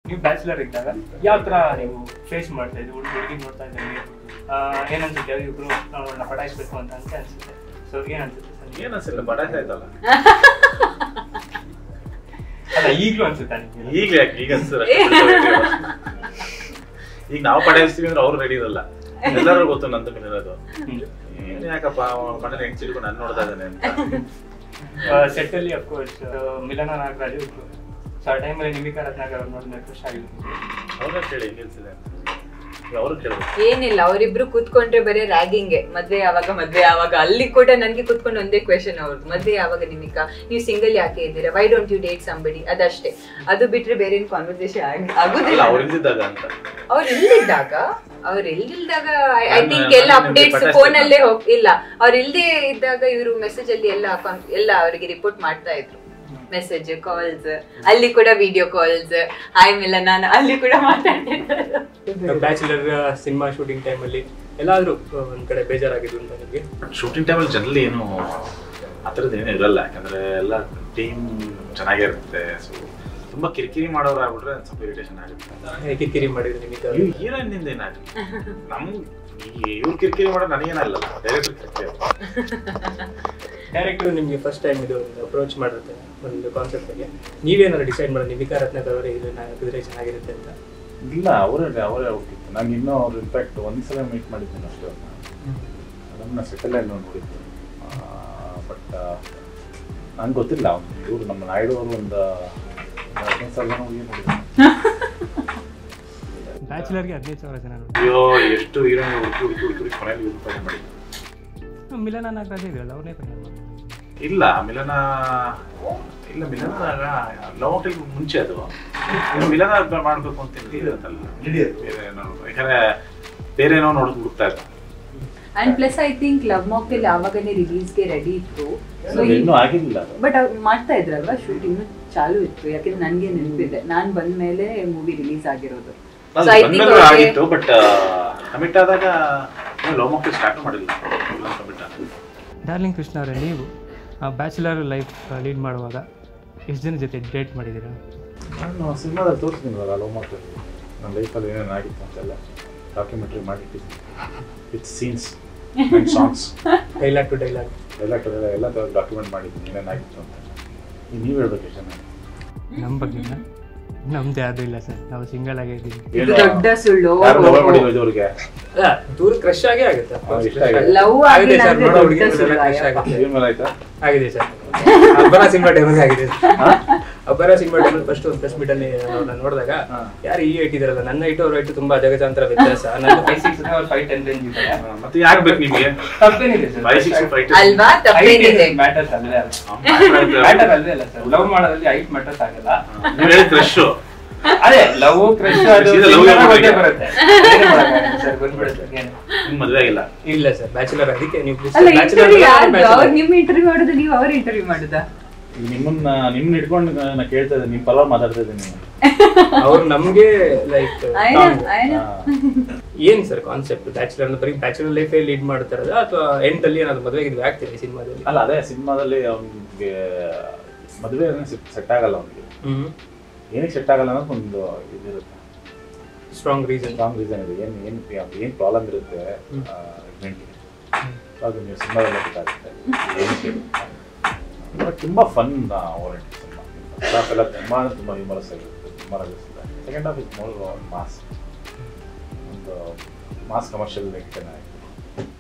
ನೀವು ಬ್ಯಾಚುಲರ್ ಇದ್ದಾಗ ಯಾವ ಥರ ನೀವು ಫೇಸ್ ಮಾಡ್ತಾ ಇದ್ರಿ ಹುಡುಗ ಹುಡುಗಿ ನೋಡ್ತಾ ಇದ್ದಂಗೆ ಏನನ್ಸುತ್ತೆ ಇಬ್ರು ಅವ್ರನ್ನ ಪಟಾಯಿಸ್ಬೇಕು ಅಂತ ಅಂತ ಅನ್ಸುತ್ತೆ ಸೊ ಏನನ್ಸುತ್ತೆ ಸರ್ ಏನ್ ಅನ್ಸಿಲ್ಲ ಬಡಾಯ್ತಾ ಆಯ್ತಲ್ಲ ಅಲ್ಲ ಈಗಲೂ ಅನ್ಸುತ್ತಾ ನಿಮಗೆ ಈಗ ಯಾಕೆ ಈಗ ಅನ್ಸಿದ್ರೆ ಈಗ ನಾವು ಪಡೆಯಿಸ್ತೀವಿ ಅಂದ್ರೆ ಅವ್ರು ರೆಡಿ ಇರಲ್ಲ ಎಲ್ಲರೂ ಗೊತ್ತು ನಂದು ಇರೋದು ಏನ್ ಯಾಕಪ್ಪ ಮನೇಲಿ ಹೆಂಗ್ ಸಿಡ್ಕೊಂಡು ನಾನು ನೋಡ್ತಾ ಇದ್ದಾನೆ ಅಂತ ಸೆಟ್ ಅಲ್ಲಿ ಅಫ್ಕೋರ್ಸ್ ಮಿಲನ ನಾಗರಾಜ್ ಇದ್ರು ಸೊ ಆ ಟೈಮಲ್ಲಿ ನಿಮಿಕಾ ರತ್ನಾಕರ್ ಅವ್ರು ನೋಡಿದ್ರೆ ಖುಷಿ ಆಗಿತ್ತು ಅವ್ರನ್ನ ಕೇಳಿ ಹೆಂಗ್ ಅನ್ಸಿದೆ ಅಂತ ಈಗ ಅವ್ರು ಕೇಳ್ಬೇಕು ಏನಿಲ್ಲ ಅವರಿಬ್ರು ಕೂತ್ಕೊಂಡ್ರೆ ಬರೀ ರ್ಯಾಗಿಂಗೆ ಮದ್ವೆ ಯಾವಾಗ ಮದ್ವೆ ಯಾವಾಗ ಅಲ್ಲಿ ಕೂಡ ನನ್ಗೆ ಕೂತ್ಕೊಂಡು ಒಂದೇ ಕ್ವೆಶನ್ ಅವ್ರದ್ದು ಮದ್ವೆ ಯಾವಾಗ ನಿಮಿಕಾ ನೀವು ಸಿಂಗಲ್ ಯಾಕೆ ಇದ್ದೀರಾ why don't you date somebody ಅದಷ್ಟೇ ಅದು ಬಿಟ್ರೆ ಬೇರೆ ಏನು ಕಾನ್ವರ್ಸೇಷನ್ ಅಲ್ಲ ಆಗುದಿಲ್ಲ ಅವ್ರು ಇದ್ದಿದ್ದಾಗ ಅಂತ ಅವ್ರು ಇಲ್ದಿದ್ದಾಗ ಅವ್ರು ಇಲ್ದಿಲ್ದಾಗ ಐ ನಾನು- ಥಿಂಕ್ ಎಲ್ಲ ನಾನು ನಿಮ್ಗೆ ಅಪ್ಡೇಟ್ಸ್ ಪಟಾಯಿಸ್ತೀನಿ. ಫೋನ್ ಅಲ್ಲೇ ಹೋಗ್ ಇಲ್ಲ ಅವ್ರು ಇಲ್ದೇ ಇದ್ದಾಗ ಇವರು ಮೆಸೇಜ್ ಅಲ್ಲಿ ಎಲ್ಲ con- ಎಲ್ಲ ಅವರಿಗೆ ರಿಪೋರ್ಟ್ ಮಾಡ್ತಾ ಇದ್ರು ಮೆಸೇಜ್ ಕಾಲ್ಸ್ ಅಲ್ಲಿ ಕೂಡ ವಿಡಿಯೋ ಕಾಲ್ಸ್ ಹಾಯ್ ಮಿಲ್ಲ ನಾನು ಅಲ್ಲಿ ಕೂಡ ಮಾತಾಡ್ತಿದ್ದಾರೆ ಬ್ಯಾಚುಲರ್ ಸಿನಿಮಾ ಶೂಟಿಂಗ್ ಟೈಮಲ್ಲಿ ಎಲ್ಲಾದ್ರೂ ಒಂದ್ ಕಡೆ ಬೇಜಾರಾಗಿದ್ದು ಅಂತ ನಿಮಗೆ ಶೂಟಿಂಗ್ ಟೈಮಲ್ಲಿ ಜನರಲಿ ಏನು ಆ ಥರದ್ದು ಏನೂ ಇರಲ್ಲ ಯಾಕಂದ್ರೆ ಎಲ್ಲ ಟೀಮ್ ಚೆನ್ನಾಗಿರುತ್ತೆ ಸೊ ತುಂಬಾ ಕಿರಿಕಿರಿ ಮಾಡೋರು ಆಗ್ಬಿಟ್ರೆ ಒಂದ್ ಸ್ವಲ್ಪ ಇರಿಟೇಷನ್ ಆಗುತ್ತೆ ಕಿರಿಕಿರಿ ಮಾಡಿದ್ರು ನಿಮಗೆ ಇವ್ ಹೀರೋಯಿನ್ ನಿಂದ ಏನಾಗಲಿ ನಮ್ ಇವ್ರು ಕಿರಿಕಿರಿ ಮಾಡೋದು ನನಗೇನಲ್ಲ ಡೈರೆಕ್ಟರ್ ಕಿರಿಕಿರಿ ಡೈರೆಕ್ಟರ್ ನಿಮಗೆ ಫಸ್ಟ್ ಟೈಮ್ ಇದು ಒಂದು ಅಪ್ರೋಚ್ ಮಾಡಿರುತ್ತೆ ಒಂದು ಕಾನ್ಸೆಪ್ಟ್ ಬಗ್ಗೆ ನೀವೇನಾದ್ರು ಡಿಸೈಡ್ ಮಾಡಿ ನಿಮಿಕಾ ರತ್ನಾಕರ್ ಅವರೇ ಇದನ್ನ ಹಾಕಿದ್ರೆ ಚೆನ್ನಾಗಿರುತ್ತೆ ಅಂತ ಇಲ್ಲ ಅವರೇ ಅವರೇ ಹೋಗಿತ್ತು ನಾನು ಇನ್ನೂ ಅವ್ರು ಇನ್ಫ್ಯಾಕ್ಟ್ ಒಂದ್ಸಲ ಮೀಟ್ ಮಾಡಿದ್ದೀನಿ ಅಷ್ಟೇ ಅವ್ರನ್ನ ಅದನ್ನ ಸೆಟಲ್ ನೋಡಿದ್ದು ಬಟ್ ನಂಗೆ ಗೊತ್ತಿಲ್ಲ ಅವ್ನು ಇವರು ನಮ್ಮ ನಾಯ್ಡು ಅವರು ಒಂದು ಹದಿನೈದು ಸಾವಿರ ಜನ ಹುಡುಗಿ ನೋಡಿದ್ದೀನಿ ಬ್ಯಾಚುಲರ್ಗೆ ಹದಿನೈದು ಸಾವಿರ ಜನ ನೋಡಿ ಅಯ್ಯೋ ಎಷ್ಟು ಹೀರೋಯಿನ್ ಹುಡುಕಿ ಹುಡುಕಿ ಹುಡುಕಿ ಹುಡುಕಿ ಕೊನೆಯಲ್ಲಿ ಇವ್ರು ಉಪಾಯ ಮಾಡಿ ಮಿಲನ ನಾಗರಾಜ್ ಇದೆಯಲ್ಲ ಅವ್ರನ್ನೇ ಕಡಿಮೆ ಇಲ್ಲ ಮಿಲನ ಇಲ್ಲ ಮಿಲನದಾಗ ಲವ್ ಹೋಟೆಲ್ ಮುಂಚೆ ಅದು ಇನ್ನು ಮಿಲನ ಬ- ಮಾಡ್ಬೇಕು ಅಂತ ಇರುತ್ತಲ್ಲ ಬೇರೆ ಏನೋ ಯಾಕಂದ್ರೆ ಬೇರೆ ಏನೋ ನೋಡೋದು ಹುಡುಕ್ತಾ ಇದ್ದ and plus I think Love Mocktail ಯಾವಾಗನೇ ರಿಲೀಸ್ಗೆ ರೆಡಿ ಇತ್ತು ಸೊ ಅದು ಇನ್ನೂ ಆಗಿಲ್ಲ ಅದು ಬಟ್ ಅವ್ರು ಮಾಡ್ತಾ ಇದ್ರಲ್ವಾ ಶೂಟಿಂಗ್ ಚಾಲು ಇತ್ತು ಯಾಕಂದ್ರೆ ನನ್ಗೆ ನೆನಪಿದೆ ನಾನ್ ಬಂದ ಮೇಲೆ ಮೂವಿ ರಿಲೀಸ್ ಆಗಿರೋದು ಸೊ ಐ ಥಿಂಕ್ ಬಂದ್ಮೇಲೆ ಆಗಿತ್ತು ಬಟ್ ಕಮಿಟ್ ಆದಾಗ ಲವ್ ಮಕ್ಕಳು ಸ್ಟಾರ್ಟ್ ಮಾಡಿಲ್ಲ ಕಮಿಟ್ ಆದ ಡಾರ್ಲಿಂಗ್ ಕೃಷ್ಣ ಅವರೇ ನೀವು ಬ್ಯಾಚುಲರ್ ಲೈಫ್ ಲೀಡ್ ಮಾಡುವಾಗ ಎಷ್ಟು ಜನ ಜೊತೆ ಡೇಟ್ ಮಾಡಿದ್ದೀರಾ ನಾನು ಸಿನಿಮಾದಲ್ಲಿ ತೋರಿಸ್ತೀನಲ್ಲ ಲವ್ ಮಾಡ್ತೀನಿ ನನ್ನ ಲೈಫಲ್ಲಿ ಏನೇನು ಆಗಿತ್ತು ಅಂತೆಲ್ಲ ಡಾಕ್ಯುಮೆಂಟ್ರಿ ಮಾಡಿಟ್ಟಿದ್ದೀನಿ with scenes and songs dialogue to dialogue ಎಲ್ಲ ಕಡೆ ಎಲ್ಲ ಥರ ಡಾಕ್ಯುಮೆಂಟ್ ಮಾಡಿದ್ದೀನಿ ಏನೇನಾಗಿತ್ತು ಅಂತ ಈಗ ನೀವು ಹೇಳ್ಬೇಕು ಎಷ್ಟು ಜನ ನಮ್ಮ ಬಗ್ಗೆ ನಮ್ದು ಯಾವುದೂ ಇಲ್ಲ ಸರ್ ನಾವು ಸಿಂಗಲ್ ಆಗೇ ಇದ್ದೀವಿ ಇದು ದೊಡ್ಡ ಸುಳ್ಳು ಯಾರು ಲವ್ ಮಾಡಿದ್ರು ಇದುವರೆಗೆ ಅಲ್ಲ ದೂರ ಕ್ರಶ್ ಆಗೇ ಆಗುತ್ತೆ of course. ಹಾ, ಇಷ್ಟ ಆಗಿದೆ. ಲವ್ ಆಗಿದೆ ಆಗಿಲ್ಲ ಸರ್ ಅಂದ್ರೆ ನೋಡೋ ದೊಡ್ಡ ಹುಡುಗಿ ಸುಳ್ಳು ಕ್ರಶ್ ಅಯ್ಯಪ್ಪ. ಆಗುತ್ತೆ ಏನ್ ಮೇಲೆ ಆಯ್ತಾ ಆಗಿದೆ ಸರ್ ಅಬ್ಬರ ಸಿನಿಮಾ ಟೈಮಲ್ಲಿ ಆಗಿದೆ ಅಬ್ಬರ ಸಿನಿಮಾ ಟೈಮಲ್ಲಿ ಫಸ್ಟ್ ಒಂದು ಪ್ರೆಸ್ ಮೀಟ್ ಅಲ್ಲಿ ಅವ್ರನ್ನ ನೋಡಿದಾಗ ಹಾ. ಯಾರು ಈ ಐಟ್ ಇದಾರಲ್ಲ ನನ್ನ ಐಟು ಅವ್ರ ಐಟು ತುಂಬಾ ಜಗಜಾಂತರ ವ್ಯತ್ಯಾಸ ನನ್ನ ಫೈವ್ ಸಿಕ್ಸ್ ಅವ್ರ ಫೈವ್ ಟೆನ್ ರೇಂಜ್ ಇದೆ ಹಾ, ಮತ್ತೆ ಯಾಕೆ ಬೇಕು ನಿಮಗೆ ತಪ್ಪೇನಿದೆ ಸರ್ ಫೈವ್ ಸಿಕ್ಸ್ ಫೈವ್ ಅಲ್ವಾ ತಪ್ಪೇನಿದೆ ಮ್ಯಾಟರ್ಸ್ ಅಲ್ಲೇ ಅಲ್ಲ ಮ್ಯಾಟರ್ ಅಲ್ಲೇ ಅಲ್ಲ ಸರ್ ಲವ್ ಮಾಡೋದ್ರಲ್ಲಿ ಐಟ್ ಮ್ಯಾಟರ್ಸ್ ಆಗಲ್ಲ ನೀವು ಹೇಳಿದ ಕ್ರಶ್ ಅದೇ ಲವ್ ಕ್ರಶ್ ಅದು ಸೀದಾ love ಗೆ ಸಿನಿಮಾ ಹೋಗಿ. ಒಂದೇ ಬರುತ್ತೆ ಏನ್ ಮಾಡಕ್ಕಾಗಲ್ಲ ಸರ್ ಬಂದ್ಬಿಡುತ್ತೆ ಏನು. ನಿಮ್ ಮದ್ವೆ ಆಗಿಲ್ಲ ಇಲ್ಲ ಸರ್ ಬ್ಯಾಚುಲರ್ ಅದಕ್ಕೆ ನೀವು please ಅಲ್ಲ bachelor ಇಂಟರ್ವ್ಯೂ ಯಾರು bachelor. ಅವ್ರು ನಿಮ್ ಇಂಟರ್ವ್ಯೂ ಮಾಡೋದು ನೀವು ಅವ್ರ ಇಂಟರ್ವ್ಯೂ ಮಾಡುದಾ ಈಗ ನಿಮ್ಮನ್ನ ನಿಮ್ಮನ್ನ ಇಟ್ಕೊಂಡು ನಾ ಕೇಳ್ತಾ ಇದ್ದೀನಿ ನಿಮ್ಮ ಪರವಾಗಿ ಮಾತಾಡ್ತಾ ಇದ್ದೀನಿ ಅವ್ರು ನಮ್ಗೆ ಲೈಕ್ ಆಯ್ನ ಆಯ್ನ ಏನ್ ಸರ್ ಕಾನ್ಸೆಪ್ಟ್ ಬ್ಯಾಚುಲರ್ ಬರೀ ಬ್ಯಾಚುಲರ್ ಲೈಫ್ ಲೀಡ್ ಮಾಡ್ತಾರದ ಅಥವಾ ಎಂಡ್ ಅಲ್ಲಿ ಏನಾದ್ರು ಮದುವೆ ಇದು ಆಗ್ತಿದೆ ಸಿನಿಮಾದಲ್ಲಿ ಅಲ್ಲ ಅದೇ ಸಿನಿಮಾದಲ್ಲಿ ಅವ್ನಿಗೆ ಮದುವೆ ಸೆಟ್ ಆಗಲ್ಲ ಅವ್ನಿಗೆ ಹ್ಮ್ ಏನಕ್ಕೆ ಸೆಟ್ ಆಗಲ್ಲ ಅನ್ನೋದು ಒಂದು ಇದಿರುತ್ತೆ ಸ್ಟ್ರಾಂಗ್ ರೀಸನ್ ಸ್ಟ್ರಾಂಗ್ ರೀಸನ್ ಇದೆ ಏನು ಏನು ಏನು ಪ್ರಾಬ್ಲಮ್ ಇರುತ್ತೆ ಹ್ಮ್. ಪ್ರೆಗ್ನೆಂಟ್ಗೆ ಅದು ನೀವು ಸಿನಿಮಾದಲ್ಲೇ ಗೊತ್ತಾಗುತ್ತೆ ಏನಕ್ಕೆ ಬಟ್ ತುಂಬ fun oriented cinema first half ಎಲ್ಲ ತುಂಬ ಅಂದರೆ ತುಂಬ ಹ್ಯೂಮರಸ್ ಆಗಿರುತ್ತೆ ತುಂಬ ನಗಿಸುತ್ತೆ second half is more mass ಒಂದು ಮಾಸ್ ಕಮರ್ಷಿಯಲ್ ಚೆನ್ನಾಗಿ